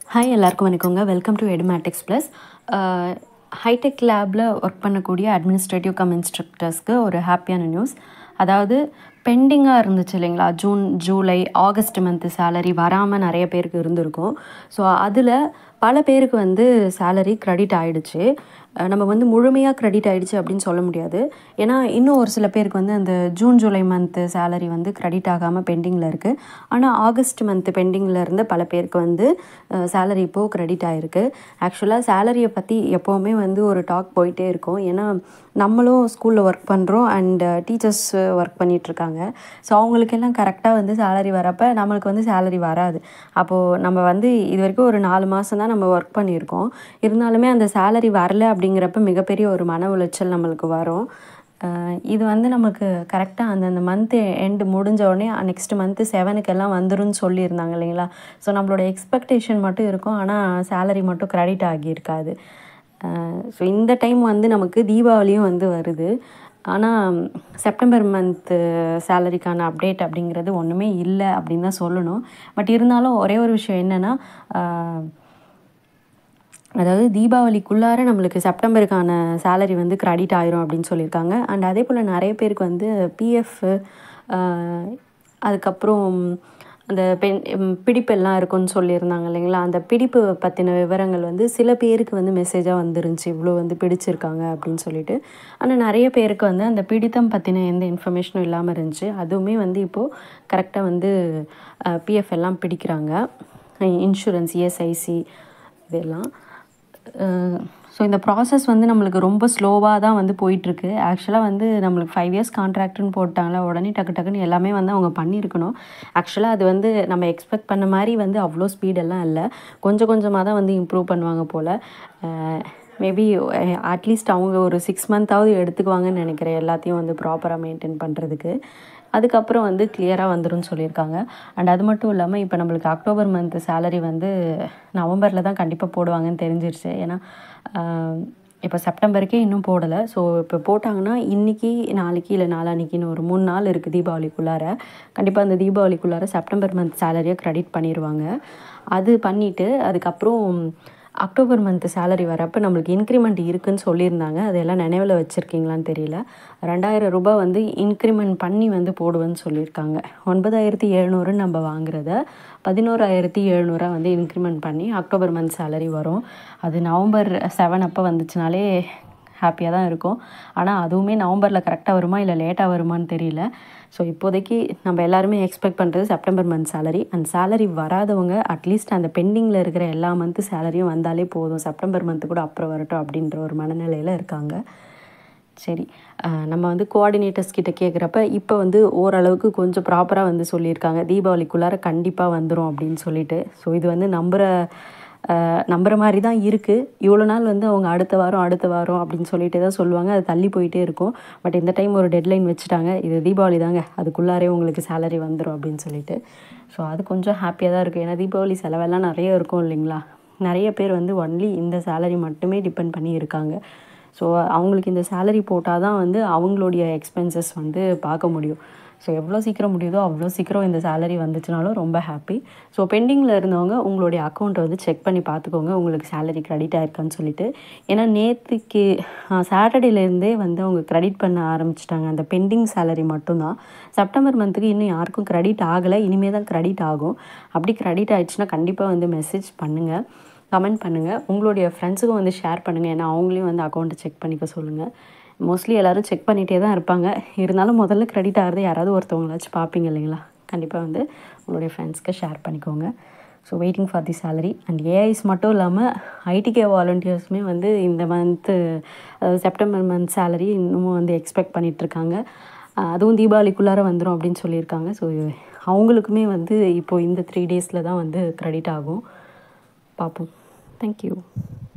hi எல்லாருக்கும் வணக்கங்க welcome to Edumatics plus hi tech லேபில் ஒர்க் பண்ணக்கூடிய அட்மினிஸ்ட்ரேட்டிவ் கம் இன்ஸ்ட்ரக்டர்ஸ்க்கு ஒரு ஹாப்பியான நியூஸ் அதாவது பெண்டிங்காக இருந்துச்சு இல்லைங்களா June July August month salary வராமல் நிறைய பேருக்கு இருந்திருக்கும் ஸோ அதில் பல பேருக்கு வந்து சேலரி க்ரெடிட் ஆகிடுச்சு நம்ம வந்து முழுமையாக க்ரெடிட் ஆகிடுச்சு அப்படின்னு சொல்ல முடியாது ஏன்னா இன்னும் ஒரு சில பேருக்கு வந்து அந்த ஜூன் ஜூலை மந்த்து சேலரி வந்து க்ரெடிட் ஆகாமல் பெண்டிங்கில் இருக்குது ஆனால் ஆகஸ்ட் மந்த்து பெண்டிங்கில் இருந்த பல பேருக்கு வந்து சேலரி இப்போது க்ரெடிட் ஆகிருக்கு ஆக்சுவலாக சேலரியை பற்றி எப்போவுமே வந்து ஒரு டாக் போயிட்டே இருக்கும் ஏன்னா நம்மளும் ஸ்கூலில் ஒர்க் பண்ணுறோம் அண்ட் டீச்சர்ஸ் ஒர்க் பண்ணிகிட்ருக்காங்க ஸோ அவங்களுக்கெல்லாம் கரெக்டாக வந்து சேலரி வரப்போ நம்மளுக்கு வந்து சேலரி வராது அப்போது நம்ம வந்து இது வரைக்கும் ஒரு நாலு மாதம் தான் நம்ம ஒர்க் பண்ணியிருக்கோம் இருந்தாலுமே அந்த சேலரி வரல அப்படிங்கிறப்ப மிகப்பெரிய ஒரு மன உளைச்சல் நம்மளுக்கு வரும் இது வந்து நமக்கு கரெக்டாக அந்தந்த மந்த்து எண்டு முடிஞ்ச உடனே நெக்ஸ்ட் மந்த்து செவனுக்கெல்லாம் வந்துரும்னு சொல்லியிருந்தாங்க இல்லைங்களா ஸோ நம்மளோட எக்ஸ்பெக்டேஷன் மட்டும் இருக்கும் ஆனால் சேலரி மட்டும் க்ரெடிட் ஆகியிருக்காது ஸோ இந்த டைம் வந்து நமக்கு தீபாவளியும் வந்து வருது ஆனால் செப்டம்பர் மந்த்து சேலரிக்கான அப்டேட் அப்படிங்கிறது ஒன்றுமே இல்லை அப்படின்னு தான் சொல்லணும் பட் இருந்தாலும் ஒரே ஒரு விஷயம் என்னென்னா அதாவது தீபாவளிக்குள்ளார நம்மளுக்கு செப்டம்பருக்கான சேலரி வந்து க்ரெடிட் ஆயிரும் அப்படின்னு சொல்லியிருக்காங்க அண்ட் அதே போல் நிறைய பேருக்கு வந்து பிஎஃப் அதுக்கப்புறம் அந்த பெண் பிடிப்பெல்லாம் இருக்குன்னு சொல்லியிருந்தாங்க இல்லைங்களா அந்த பிடிப்பு பற்றின விவரங்கள் வந்து சில பேருக்கு வந்து மெசேஜாக வந்துருந்துச்சு இவ்வளோ வந்து பிடிச்சிருக்காங்க அப்படின்னு சொல்லிட்டு ஆனால் நிறைய பேருக்கு வந்து அந்த பிடித்தம் பற்றின எந்த இன்ஃபர்மேஷனும் இல்லாமல் இருந்துச்சு அதுவுமே வந்து இப்போது கரெக்டாக வந்து பிஎஃப் எல்லாம் பிடிக்கிறாங்க இன்சூரன்ஸ் இஎஸ்ஐசி இதெல்லாம் ஸோ இந்த ப்ராசஸ் வந்து நம்மளுக்கு ரொம்ப ஸ்லோவாக தான் வந்து போயிட்டுருக்கு ஆக்சுவலாக வந்து நம்மளுக்கு ஃபைவ் இயர்ஸ் கான்ட்ராக்ட்னு போட்டாங்களா உடனே டக்கு டக்குன்னு எல்லாமே வந்து அவங்க பண்ணியிருக்கணும் ஆக்சுவலாக அது வந்து நம்ம எக்ஸ்பெக்ட் பண்ண மாதிரி வந்து அவ்வளோ ஸ்பீடெல்லாம் இல்லை கொஞ்சம் கொஞ்சமாக தான் வந்து இம்ப்ரூவ் பண்ணுவாங்க போல் மேபி அட்லீஸ்ட் அவங்க ஒரு சிக்ஸ் மந்த்தாவது எடுத்துக்குவாங்கன்னு நினைக்கிறேன் எல்லாத்தையும் வந்து ப்ராப்பராக மெயின்டைன் பண்ணுறதுக்கு அதுக்கப்புறம் வந்து கிளியராக வந்துடும் சொல்லியிருக்காங்க அண்ட் அது மட்டும் இல்லாமல் இப்போ நம்மளுக்கு அக்டோபர் மந்த் சேலரி வந்து நவம்பரில் தான் கண்டிப்பாக போடுவாங்கன்னு தெரிஞ்சிருச்சு ஏன்னா இப்போ செப்டம்பருக்கே இன்னும் போடலை ஸோ இப்போ போட்டாங்கன்னா இன்றைக்கி நாளைக்கு இல்லை நாளான்னைக்குன்னு ஒரு மூணு நாள் இருக்குது தீபாவளிக்குள்ளார கண்டிப்பாக அந்த தீபாவளிக்குள்ளார செப்டம்பர் மந்த் சேலரியை க்ரெடிட் பண்ணிடுவாங்க அது பண்ணிவிட்டு அதுக்கப்புறம் அக்டோபர் மந்த்து சேலரி வரப்போ நம்மளுக்கு இன்க்ரிமெண்ட் இருக்குதுன்னு சொல்லியிருந்தாங்க அதெல்லாம் நினைவில் வச்சுருக்கீங்களான்னு தெரியல ரெண்டாயிரம் ரூபாய் வந்து இன்க்ரிமெண்ட் பண்ணி வந்து போடுவேன்னு சொல்லியிருக்காங்க ஒன்பதாயிரத்தி எழுநூறுன்னு நம்ம வாங்குறத பதினோராயிரத்தி எழுநூறா வந்து இன்க்ரிமெண்ட் பண்ணி அக்டோபர் மந்த் சேலரி வரும் அது நவம்பர் செவன் அப்போ வந்துச்சுனாலே ஹாப்பியாக தான் இருக்கும் ஆனால் அதுவுமே நவம்பரில் கரெக்டாக வருமா இல்லை லேட்டாக வருமானு தெரியல ஸோ இப்போதைக்கு நம்ம எல்லாருமே எக்ஸ்பெக்ட் பண்ணுறது செப்டம்பர் மந்த் சேலரி அந்த சேலரி வராதவங்க அட்லீஸ்ட் அந்த பெண்டிங்கில் இருக்கிற எல்லா மந்த்து சேலரியும் வந்தாலே போதும் செப்டம்பர் மந்த்து கூட அப்புறம் வரட்டும் அப்படின்ற ஒரு மனநிலையில் இருக்காங்க சரி நம்ம வந்து கோஆர்டினேட்டர்ஸ் கிட்ட கேட்குறப்ப இப்போ வந்து ஓரளவுக்கு கொஞ்சம் ப்ராப்பராக வந்து சொல்லியிருக்காங்க தீபாவளிக்குள்ளார கண்டிப்பாக வந்துடும் அப்படின்னு சொல்லிட்டு ஸோ இது வந்து நம்புகிற நம்புகிற மாதிரி தான் இருக்குது இவ்வளோ நாள் வந்து அவங்க அடுத்த வாரம் அடுத்த வாரம் அப்படின்னு சொல்லிட்டு தான் சொல்லுவாங்க அது தள்ளி போயிட்டே இருக்கும் பட் இந்த டைம் ஒரு டெட்லைன் வச்சுட்டாங்க இது தீபாவளி தாங்க அதுக்குள்ளாரே உங்களுக்கு சேலரி வந்துடும் அப்படின்னு சொல்லிட்டு ஸோ அது கொஞ்சம் ஹாப்பியாக தான் இருக்குது ஏன்னா தீபாவளி செலவெல்லாம் நிறைய இருக்கும் இல்லைங்களா நிறைய பேர் வந்து ஒன்லி இந்த சேலரி மட்டுமே டிபெண்ட் பண்ணி இருக்காங்க ஸோ அவங்களுக்கு இந்த சேலரி போட்டால் தான் வந்து அவங்களுடைய எக்ஸ்பென்சஸ் வந்து பார்க்க முடியும் ஸோ எவ்வளோ சீக்கிரம் முடியுதோ அவ்வளோ சீக்கிரம் இந்த சேலரி வந்துச்சுனாலும் ரொம்ப ஹாப்பி ஸோ பெண்டிங்கில் இருந்தவங்க உங்களுடைய அக்கௌண்ட்டை வந்து செக் பண்ணி பார்த்துக்கோங்க உங்களுக்கு சேலரி க்ரெடிட் ஆயிருக்கான்னு சொல்லிட்டு ஏன்னா நேற்றுக்கு சாட்டர்டேலேருந்தே வந்து அவங்க க்ரெடிட் பண்ண ஆரம்பிச்சிட்டாங்க அந்த பெண்டிங் சேலரி மட்டும்தான் செப்டம்பர் மந்த்துக்கு இன்னும் யாருக்கும் க்ரெடிட் ஆகலை இனிமேல் தான் க்ரெடிட் ஆகும் அப்படி க்ரெடிட் ஆகிடுச்சுன்னா கண்டிப்பாக வந்து மெசேஜ் பண்ணுங்கள் கமெண்ட் பண்ணுங்கள் உங்களுடைய ஃப்ரெண்ட்ஸுக்கும் வந்து ஷேர் பண்ணுங்கள் ஏன்னா அவங்களையும் வந்து அக்கௌண்ட்டை செக் பண்ணிக்க சொல்லுங்கள் மோஸ்ட்லி எல்லோரும் செக் பண்ணிகிட்டே தான் இருப்பாங்க இருந்தாலும் முதல்ல க்ரெடிட் ஆகிறது யாராவது ஒருத்தவங்களாச்சும் பார்ப்பீங்க இல்லைங்களா கண்டிப்பாக வந்து உங்களுடைய ஃப்ரெண்ட்ஸ்க்கு ஷேர் பண்ணிக்கோங்க so waiting for the salary and ஏஐஸ் மட்டும் இல்லாமல் ஐடிகே வாலண்டியர்ஸுமே வந்து இந்த மந்த்து அதாவது செப்டம்பர் மந்த் சேலரி இன்னமும் வந்து எக்ஸ்பெக்ட் பண்ணிகிட்ருக்காங்க அதுவும் தீபாவளிக்குள்ளார வந்துடும் அப்படின்னு சொல்லியிருக்காங்க ஸோ அவங்களுக்குமே வந்து இப்போது இந்த த்ரீ டேஸில் தான் வந்து க்ரெடிட் ஆகும் பார்ப்போம் தேங்க்யூ